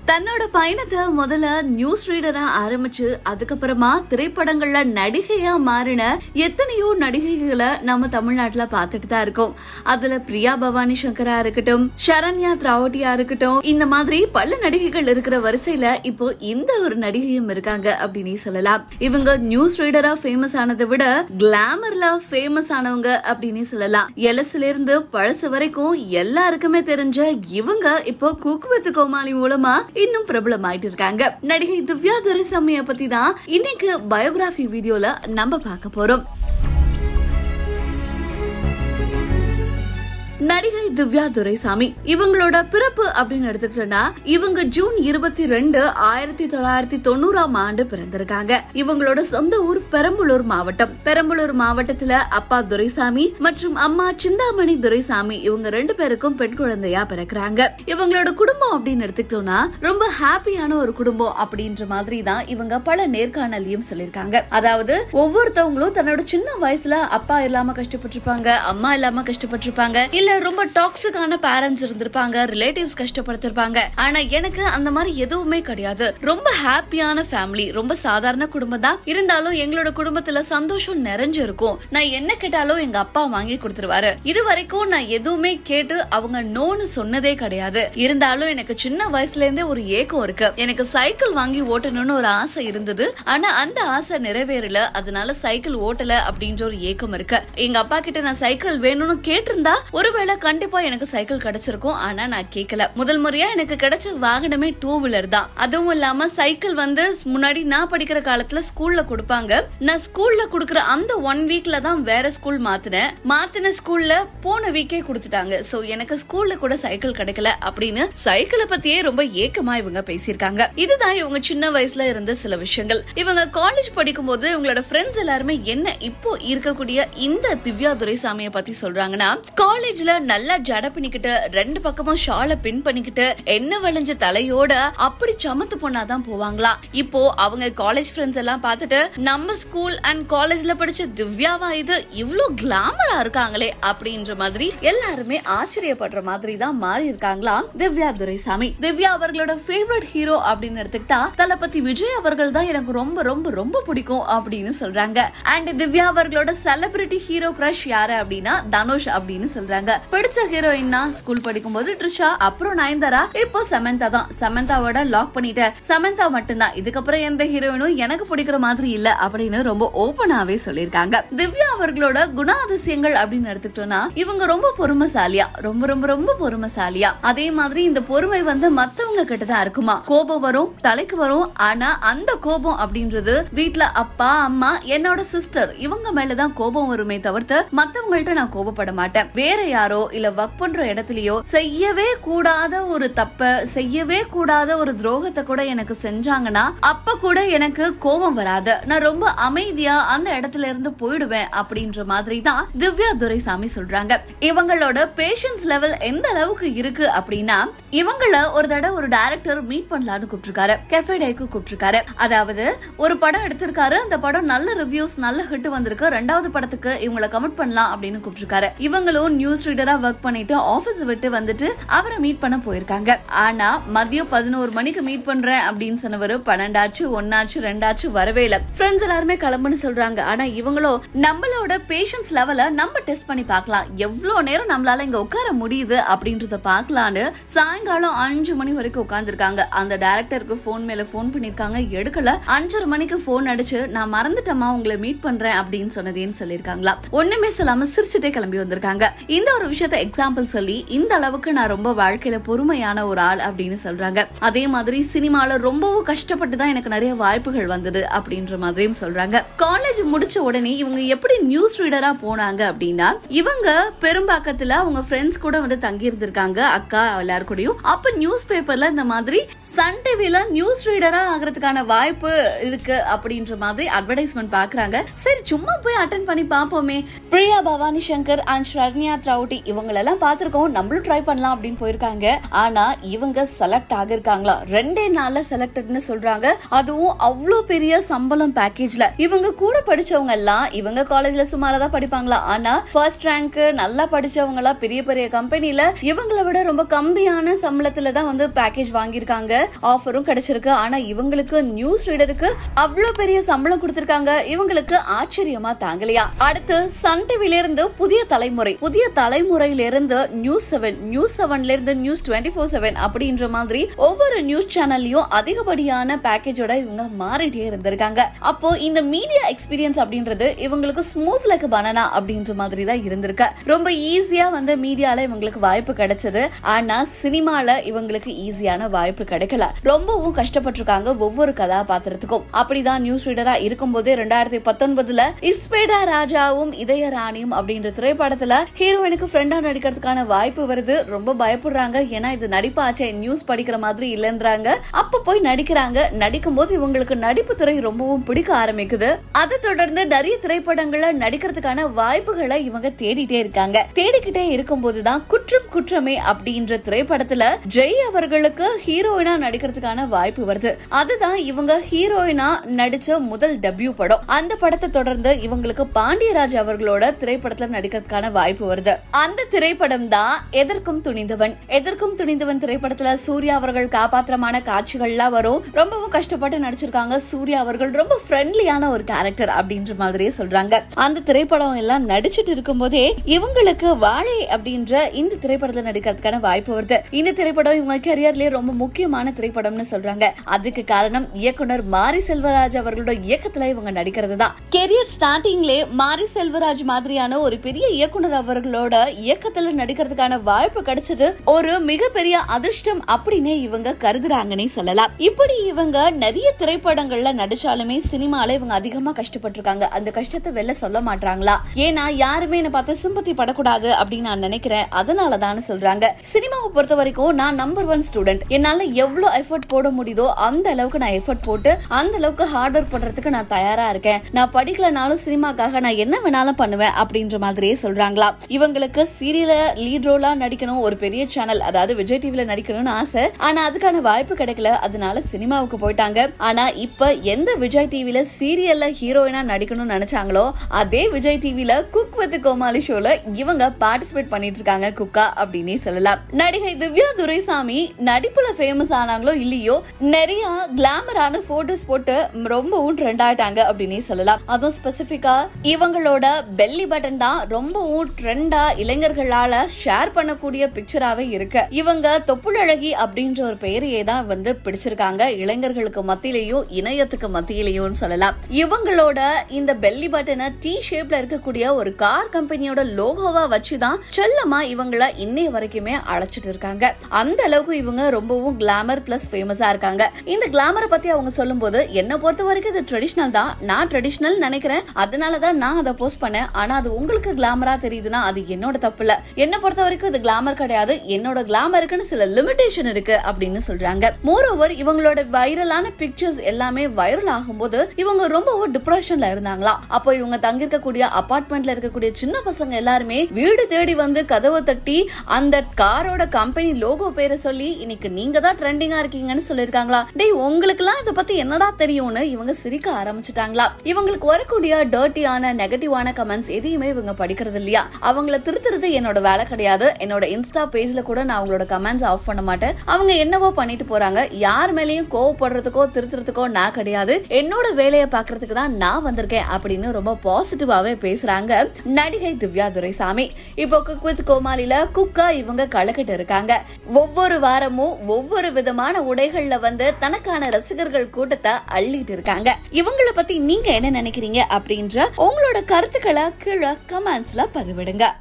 தன்னோட பயணத்தை முதல்ல நியூஸ் ரீடரா ஆரம்பிச்சு அதுக்கப்புறமா திரைப்படங்கள்ல நடிகையா மாறின எத்தனையோ நடிகைகளை நம்ம தமிழ்நாட்டுல பார்த்துட்டு தான் இருக்கோம் அதுல பிரியா பவானி சங்கரா இருக்கட்டும் சரண்யா திராவட்டியா இருக்கட்டும் இந்த மாதிரி பல நடிகைகள் இருக்கிற வரிசையில இப்போ இந்த ஒரு நடிகையும் இருக்காங்க அப்படின்னு சொல்லலாம் இவங்க நியூஸ் ரீடரா ஃபேமஸ் ஆனதை விட கிளாமர்ல ஃபேமஸ் ஆனவங்க அப்படின்னு சொல்லலாம் எலசுல இருந்து பழசு வரைக்கும் எல்லாருக்குமே தெரிஞ்ச இவங்க இப்போ குக்குவத்து கோமாளி மூலமா இன்னும் பிரபலமாயிட்டு இருக்காங்க நடிகை திவ்யா துரைசாமிய பத்தி தான் இன்னைக்கு பயோகிராஃபி வீடியோல நம்ம பார்க்க போறோம் நடிகை திவ்யா துரைசாமி இவங்களோட பிறப்பு அப்படின்னு எடுத்துக்கிட்டோம்னா இவங்க ஜூன் இருபத்தி ரெண்டு ஆயிரத்தி தொள்ளாயிரத்தி தொண்ணூறாம் ஆண்டு பிறந்திருக்காங்க இவங்களோட சொந்த ஊர் பெரம்பலூர் மாவட்டம் பெரம்பலூர் மாவட்டத்துல அப்பா துரைசாமி மற்றும் அம்மா சிந்தாமணி துரைசாமி இவங்க ரெண்டு பேருக்கும் பெண் குழந்தையா பிறக்குறாங்க இவங்களோட குடும்பம் அப்படின்னு எடுத்துக்கிட்டோம்னா ரொம்ப ஹாப்பியான ஒரு குடும்பம் அப்படின்ற மாதிரி தான் இவங்க பல நேர்காணலையும் சொல்லியிருக்காங்க அதாவது ஒவ்வொருத்தவங்களும் தன்னோட சின்ன வயசுல அப்பா இல்லாம கஷ்டப்பட்டிருப்பாங்க அம்மா இல்லாம கஷ்டப்பட்டிருப்பாங்க இல்ல ரொம்ப டாக்ஸிக்கான பேரண்ட்ஸ் இருந்திருப்பாங்க ரிலேட்டிவ்ஸ் கஷ்டப்படுத்திருப்பாங்க ஆனா எனக்கு அந்த மாதிரி எதுவுமே கிடையாது ரொம்ப ஹாப்பியான ஃபேமிலி ரொம்ப சாதாரண குடும்பம் தான் இருந்தாலும் எங்களோட குடும்பத்துல சந்தோஷம் நிறைஞ்சிருக்கும் நான் என்ன கேட்டாலும் எங்க அப்பா வாங்கி கொடுத்துருவாரு இது வரைக்கும் நான் எதுவுமே கேட்டு அவங்க நோன்னு சொன்னதே கிடையாது இருந்தாலும் எனக்கு சின்ன வயசுல இருந்தே ஒரு ஏக்கம் இருக்கு எனக்கு சைக்கிள் வாங்கி ஓட்டணும்னு ஒரு ஆசை இருந்தது ஆனா அந்த ஆசை நிறைவேறல அதனால சைக்கிள் ஓட்டல அப்படின்ற ஒரு ஏக்கம் இருக்கு எங்க அப்பா கிட்ட நான் சைக்கிள் வேணும்னு கேட்டிருந்தா ஒருவேளை கண்டிப்பா எனக்கு சைக்கிள் கிடைச்சிருக்கும் ஆனா நான் கேட்கல முதல் முறையா எனக்கு கிடைச்ச வாகனமே டூ வீலர் தான் அதுவும் இல்லாம சைக்கிள் வந்து முன்னாடி நான் படிக்கிற காலத்துல ஸ்கூல்ல கொடுப்பாங்க நான் ஸ்கூல்ல கொடுக்கற அந்த ஒன் வீக்ல தான் வேற ஸ்கூல் மாத்தினேன் மாத்தின ஸ்கூல்ல போன வீக்கே கொடுத்துட்டாங்க சோ எனக்கு ஸ்கூல்ல கூட சைக்கிள் கிடைக்கல அப்படின்னு சைக்கிளை பத்தியே ரொம்ப ஏக்கமா இவங்க பேசியிருக்காங்க இதுதான் இவங்க சின்ன வயசுல இருந்த சில விஷயங்கள் இவங்க காலேஜ் படிக்கும் போது இவங்களோட ஃப்ரெண்ட்ஸ் எல்லாருமே என்ன இப்போ இருக்கக்கூடிய இந்த திவ்யா துரைசாமிய பத்தி சொல்றாங்கன்னா காலேஜ்ல நல்லா ஜட பண்ணிக்கிட்டு ரெண்டு பக்கமும் ஷால பின் பண்ணிக்கிட்டு என்ன வளைஞ்ச தலையோட அப்படி சமத்து பொண்ணாதான் போவாங்களாம் இப்போ அவங்க காலேஜ் ஃப்ரெண்ட்ஸ் எல்லாம் பார்த்துட்டு நம்ம ஸ்கூல் அண்ட் காலேஜ்ல படிச்ச திவ்யாவா இது இவ்ளோ கிளாமரா இருக்காங்களே அப்படின்ற மாதிரி எல்லாருமே ஆச்சரியப்படுற மாதிரி தான் மாறி இருக்காங்களாம் திவ்யா துரைசாமி திவ்யா அவர்களோட ஃபேவரட் ஹீரோ அப்படின்னு எடுத்துக்கிட்டா தளபதி விஜய் அவர்கள் தான் எனக்கு ரொம்ப ரொம்ப ரொம்ப பிடிக்கும் அப்படின்னு சொல்றாங்க அண்ட் திவ்யா அவர்களோட செலிபிரிட்டி ஹீரோ கிரஷ் யாரு அப்படின்னா தனுஷ் அப்படின்னு சொல்றாங்க பிடிச்ச ஹீரோயின்னா ஸ்கூல் படிக்கும் போது ட்ரிஷா அப்புறம் நயன்தாரா இப்போ சமந்தா தான் சமந்தாவோட லாக் பண்ணிட்டேன் சமந்தா மட்டும்தான் இதுக்கப்புறம் எந்த ஹீரோயினும் எனக்கு பிடிக்கிற மாதிரி இல்ல அப்படின்னு ரொம்ப ஓபனாவே சொல்லியிருக்காங்க திவ்யா அவர்களோட குணாதிசயங்கள் அப்படின்னு எடுத்துக்கிட்டோம்னா இவங்க ரொம்ப பொறுமைசாலியா ரொம்ப ரொம்ப ரொம்ப பொறுமைசாலியா அதே மாதிரி இந்த பொறுமை வந்து மத்தவங்க கிட்ட தான் இருக்குமா கோபம் வரும் தலைக்கு வரும் ஆனா அந்த கோபம் அப்படின்றது வீட்ல அப்பா அம்மா என்னோட சிஸ்டர் இவங்க மேலதான் கோபம் வருமே தவிர்த்து மத்தவங்கள்ட்ட நான் கோபப்பட மாட்டேன் வேற யாரோ இல்ல ஒர்க் பண்ற இடத்துலயோ செய்யவே கூடாத ஒரு தப்ப செய்யவே கூடாத ஒரு துரோகத்தை கூட எனக்கு செஞ்சாங்கன்னா அப்ப கூட எனக்கு கோபம் வராது நான் ரொம்ப அமைதியா அந்த இடத்துல இருந்து போயிடுவேன் அப்படின்ற மாதிரி தான் திவ்யா துரைசாமி சொல்றாங்க இவங்களோட பேஷன்ஸ் லெவல் எந்த அளவுக்கு இருக்கு அப்படின்னா இவங்கள ஒரு தடவை ஒரு டைரக்டர் மீட் பண்ணலாம்னு கூப்பிட்டிருக்காரு கெஃபே டேக்கு கூப்பிட்டிருக்காரு அதாவது ஒரு படம் எடுத்திருக்காரு அந்த படம் நல்ல ரிவ்யூஸ் நல்ல ஹிட் வந்திருக்கு ரெண்டாவது படத்துக்கு இவங்கள கமிட் பண்ணலாம் அப்படின்னு கூப்பிட்டிருக்காரு இவங்களும் நியூஸ் ரீடரா ஒர்க் பண்ணிட்டு ஆபீஸ் விட்டு வந்துட்டு அவரை மீட் பண்ண போயிருக்காங்க ஆனா மதியம் பதினோரு மணிக்கு மீட் பண்றேன் அப்படின்னு சொன்னவரு பன்னெண்டாச்சு ஒன்னாச்சு ரெண்டாச்சு வரவே இல்ல ஃப்ரெண்ட்ஸ் எல்லாருமே கிளம்புன்னு சொல்றாங்க ஆனா இவங்களோ நம்மளோட பேஷன்ஸ் லெவல நம்ம டெஸ்ட் பண்ணி பார்க்கலாம் எவ்வளவு நேரம் நம்மளால இங்க உட்கார முடியுது அப்படின்றத பார்க்கலான்னு சாயங்காலம் அஞ்சு மணி வரைக்கும் உட்கார்ந்துருக்காங்க அந்த டைரக்டருக்கு போன் மேல போன் பண்ணிருக்காங்க எடுக்கல அஞ்சரை மணிக்கு போன் அடிச்சு நான் மறந்துட்டமா உங்களை மீட் பண்றேன் அப்படின்னு சொன்னதேன்னு சொல்லிருக்காங்களா ஒண்ணுமே சொல்லாம சிரிச்சுட்டே கிளம்பி வந்திருக்காங்க இந்த ஒரு விஷயத்த எக்ஸாம்பிள் சொல்லி இந்த அளவுக்கு நான் ரொம்ப வாழ்க்கையில பொறுமையான ஒரு ஆள் அப்படின்னு சொல்றாங்க அதே மாதிரி சினிமால ரொம்பவும் கஷ்டப்பட்டு தான் எனக்கு நிறைய வாய்ப்புகள் வந்தது அப்படின்ற மாதிரியும் சொல்றாங்க காலேஜ் முடிச்ச உடனே இவங்க எப்படி நியூஸ் ரீடரா போனாங்க அப்படின்னா இவங்க பெரும்பாக்கத்துல அவங்க ஃப்ரெண்ட்ஸ் கூட வந்து தங்கி இருந்திருக்காங்க அக்கா எல்லாரும் கூடயும் அப்ப நியூஸ் பேப்பர்ல இந்த மாதிரி சன் டிவில நியூஸ் ரீடரா ஆகிறதுக்கான வாய்ப்பு இருக்கு அப்படின்ற மாதிரி அட்வர்டைஸ்மெண்ட் பாக்குறாங்க சரி சும்மா போய் அட்டன் பண்ணி பாப்போமே பிரியா பவானி சங்கர் அண்ட் ஸ்ரண்யா த்ரௌட்டி போட்டி இவங்களெல்லாம் பார்த்திருக்கோம் நம்மளும் ட்ரை பண்ணலாம் அப்படின்னு போயிருக்காங்க ஆனா இவங்க செலக்ட் ஆகிருக்காங்களா ரெண்டே நாள்ல செலக்டட்னு சொல்றாங்க அதுவும் அவ்வளோ பெரிய சம்பளம் பேக்கேஜ்ல இவங்க கூட படிச்சவங்க எல்லாம் இவங்க காலேஜ்ல சுமாரா தான் படிப்பாங்களா ஆனா ஃபர்ஸ்ட் ரேங்க் நல்லா படிச்சவங்க எல்லாம் பெரிய பெரிய கம்பெனில இவங்களை விட ரொம்ப கம்மியான சம்பளத்துல தான் வந்து பேக்கேஜ் வாங்கியிருக்காங்க ஆஃபரும் கிடைச்சிருக்கு ஆனா இவங்களுக்கு நியூஸ் ரீடருக்கு அவ்வளவு பெரிய சம்பளம் கொடுத்திருக்காங்க இவங்களுக்கு ஆச்சரியமா தாங்கலையா அடுத்து சன் டிவில இருந்து புதிய தலைமுறை புதிய தலைமுறையில இருந்து நியூஸ் செவன் நியூஸ் செவன்ல இருந்து நியூஸ் டுவெண்ட்டி ஃபோர் செவன் அப்படின்ற மாதிரி ஒவ்வொரு நியூஸ் சேனல்லையும் அதிகப்படியான பேக்கேஜோட இவங்க மாறிட்டே இருந்திருக்காங்க அப்போ இந்த மீடியா எக்ஸ்பீரியன்ஸ் அப்படின்றது இவங்களுக்கு ஸ்மூத் லைக் பனானா அப்படின்ற மாதிரி தான் இருந்திருக்கு ரொம்ப ஈஸியா வந்து மீடியால இவங்களுக்கு வாய்ப்பு கிடைச்சது ஆனா சினிமால இவங்களுக்கு ஈஸியான வாய்ப்பு கிடைக்கல ரொம்பவும் கஷ்டப்பட்டிருக்காங்க ஒவ்வொரு கதாபாத்திரத்துக்கும் அப்படிதான் நியூஸ் ரீடரா இருக்கும்போது ரெண்டாயிரத்தி பத்தொன்பதுல இஸ்பேடா ராஜாவும் இதய ராணியும் அப்படின்ற திரைப்படத்துல ஹீரோயினுக்கு ஃப்ரெண்டா நடிக்கிறதுக்கான வாய்ப்பு வருது ரொம்ப பயப்படுறாங்க ஏன்னா இது நடிப்பாச்சே நியூஸ் படிக்கிற மாதிரி இல்லைன்றாங்க அப்ப போய் நடிக்கிறாங்க நடிக்கும் போது இவங்களுக்கு நடிப்பு துறை ரொம்பவும் பிடிக்க ஆரம்பிக்குது அதை தொடர்ந்து நிறைய திரைப்படங்கள்ல நடிக்கிறதுக்கான வாய்ப்புகளை இவங்க தேடிட்டே இருக்காங்க தேடிக்கிட்டே இருக்கும் போதுதான் குற்றம் குற்றமே அப்படின்ற திரைப்படத்துல ஜெய் அவர்களுக்கு ஹீரோயினா நடிக்கிறதுக்கான வாய்ப்பு வருது அதுதான் இவங்க ஹீரோயினா நடிச்ச முதல் டெபியூ படம் அந்த படத்தை தொடர்ந்து இவங்களுக்கு பாண்டியராஜ் அவர்களோட திரைப்படத்துல நடிக்கிறதுக்கான வாய்ப்பு வருது அந்த திரைப்படம் தான் எதற்கும் துணிந்தவன் எதற்கும் துணிந்தவன் திரைப்படத்துல சூர்யா அவர்கள் காப்பாத்திரமான காட்சிகள்லாம் வரும் ரொம்பவும் கஷ்டப்பட்டு நடிச்சிருக்காங்க சூர்யா அவர்கள் ரொம்ப ஃப்ரெண்ட்லியான ஒரு கேரக்டர் அப்படின்ற மாதிரியே சொல்றாங்க அந்த திரைப்படம் எல்லாம் நடிச்சிட்டு இருக்கும் போதே இவங்களுக்கு வாழை அப்படின்ற இந்த திரைப்படத்துல நடிக்கிறதுக்கான வாய்ப்பு வருது இந்த திரைப்படம் இவங்க கெரியர்லயே ரொம்ப முக்கியமான திரைப்படம்னு சொல்றாங்க அதுக்கு காரணம் இயக்குனர் மாரி செல்வராஜ் அவர்களோட இயக்கத்துல இவங்க நடிக்கிறது தான் கெரியர் ஸ்டார்டிங்லே மாரி செல்வராஜ் மாதிரியான ஒரு பெரிய இயக்குனர் அவர்களோட இயக்கத்துல நடிக்கிறதுக்கான வாய்ப்பு கிடைச்சது ஒரு மிகப்பெரிய அதிர்ஷ்டம் அப்படின்னு இவங்க கருதுறாங்கன்னே சொல்லலாம் இப்படி இவங்க நிறைய திரைப்படங்கள்ல நடிச்சாலுமே சினிமால இவங்க அதிகமா கஷ்டப்பட்டிருக்காங்க அந்த கஷ்டத்தை வெளில சொல்ல மாட்டாங்களா ஏன்னா யாருமே என்ன பார்த்து சிம்பத்தி படக்கூடாது அப்படின்னு நான் நினைக்கிறேன் அதனாலதான் சொல்றாங்க சினிமாவை பொறுத்த வரைக்கும் நான் நம்பர் ஒன் ஸ்டூடெண்ட் என்னால எவ்வளவு எஃபர்ட் போட முடியுதோ அந்த அளவுக்கு நான் எஃபர்ட் போட்டு அந்த அளவுக்கு ஹார்ட் ஒர்க் பண்றதுக்கு நான் தயாரா இருக்கேன் நான் படிக்கலனாலும் சினிமாக்காக நான் என்ன வேணாலும் பண்ணுவேன் அப்படின்ற மாதிரியே சொல்றாங்களா இவங்களுக்கு சீரியல லீட் ரோலா நடிக்கணும் ஒரு பெரிய சேனல் அதாவது விஜய் டிவில நடிக்கணும்னு ஆசை ஆனா அதுக்கான வாய்ப்பு கிடைக்கல அதனால சினிமாவுக்கு போயிட்டாங்க ஆனா இப்ப எந்த விஜய் டிவில சீரியல்ல ஹீரோயினா நடிக்கணும்னு நினைச்சாங்களோ அதே விஜய் டிவில குக் வித் கோமாளி ஷோல இவங்க பார்ட்டிசிபேட் பண்ணிட்டு இருக்காங்க குக்கா அப்படின்னே சொல்லலாம் நடிகை திவ்யா துரைசாமி நடிப்புல ஃபேமஸ் ஆனாங்களோ இல்லையோ நிறைய கிளாமரான போட்டோஸ் போட்டு ரொம்பவும் ட்ரெண்ட் ஆயிட்டாங்க அப்படின்னே சொல்லலாம் அதுவும் ஸ்பெசிபிக்கா இவங்களோட பெல்லி பட்டன் தான் ரொம்பவும் ட்ரெண்டா இளைஞர்களால ஷேர் பண்ணக்கூடிய பிக்சராவே இருக்கு இவங்க தொப்புளழகி அப்படின்ற ஒரு பெயரையே தான் வந்து பிடிச்சிருக்காங்க இளைஞர்களுக்கு மத்தியிலையும் இணையத்துக்கு மத்தியிலையும் சொல்லலாம் இவங்களோட இந்த பெல்லி பட்டனை டி ஷேப்ல இருக்கக்கூடிய ஒரு கார் கம்பெனியோட லோகோவா வச்சுதான் செல்லமா இவங்கள இன்னைய வரைக்குமே அழைச்சிட்டு இருக்காங்க அந்த அளவுக்கு இவங்க ரொம்பவும் கிளாமர் பிளஸ் ஃபேமஸா இருக்காங்க இந்த கிளாமரை பத்தி அவங்க சொல்லும்போது என்ன பொறுத்த வரைக்கும் இது ட்ரெடிஷனல் தான் நான் ட்ரெடிஷனல் நினைக்கிறேன் அதனாலதான் நான் அதை போஸ்ட் பண்ணேன் ஆனா அது உங்களுக்கு கிளாமரா தெரியுதுன்னா அது என்னோட தப்பு இல்ல என்ன பொறுத்த வரைக்கும் இது கிளாமர் கிடையாது என்னோட கிளாமருக்குன்னு சில லிமிடேஷன் இருக்கு அப்படின்னு சொல்றாங்க மோர் ஓவர் இவங்களோட வைரலான பிக்சர்ஸ் எல்லாமே வைரல் ஆகும்போது இவங்க ரொம்பவும் டிப்ரெஷன்ல இருந்தாங்களா அப்போ இவங்க தங்கியிருக்கக்கூடிய அபார்ட்மெண்ட்ல இருக்கக்கூடிய சின்ன பசங்க எல்லாருமே வீடு தேடி வந்து கதவை தட்டி அந்த காரோட கம்பெனி லோகோ பேரை சொல்லி இன்னைக்கு நீங்க தான் ட்ரெண்டிங்கா இருக்கீங்கன்னு சொல்லிருக்காங்களா டேய் உங்களுக்கு எல்லாம் இதை பத்தி என்னடா தெரியும்னு இவங்க சிரிக்க ஆரம்பிச்சிட்டாங்களா இவங்களுக்கு வரக்கூடிய டர்ட்டியான நெகட்டிவான கமெண்ட்ஸ் எதையுமே இவங்க படிக்கிறது இல்லையா அவங்கள திருத்துறது என்னோட வேலை கிடையாது என்னோட இன்ஸ்டா பேஜ்ல கூட நான் அவங்களோட கமெண்ட்ஸ் ஆஃப் பண்ண மாட்டேன் அவங்க என்னவோ பண்ணிட்டு போறாங்க யார் மேலயும் கோவப்படுறதுக்கோ திருத்துறதுக்கோ நான் கிடையாது என்னோட வேலையை பாக்குறதுக்கு தான் நான் வந்திருக்கேன் அப்படின்னு ரொம்ப பாசிட்டிவாவே பேசுறாங்க நடிகை திவ்யா துரைசாமி இப்போ குக் வித் கோமாளில குக்கா இவங்க கலக்கிட்டு இருக்காங்க ஒவ்வொரு வாரமும் ஒவ்வொரு விதமான உடைகள்ல வந்து தனக்கான ரசிகர்கள் கூட்டத்தை அள்ளிட்டு இருக்காங்க இவங்கள பத்தி நீங்க என்ன நினைக்கிறீங்க அப்படின்ற உங்களோட கருத்துக்களை கீழே கமெண்ட்ஸ்ல பதிவிடுங்க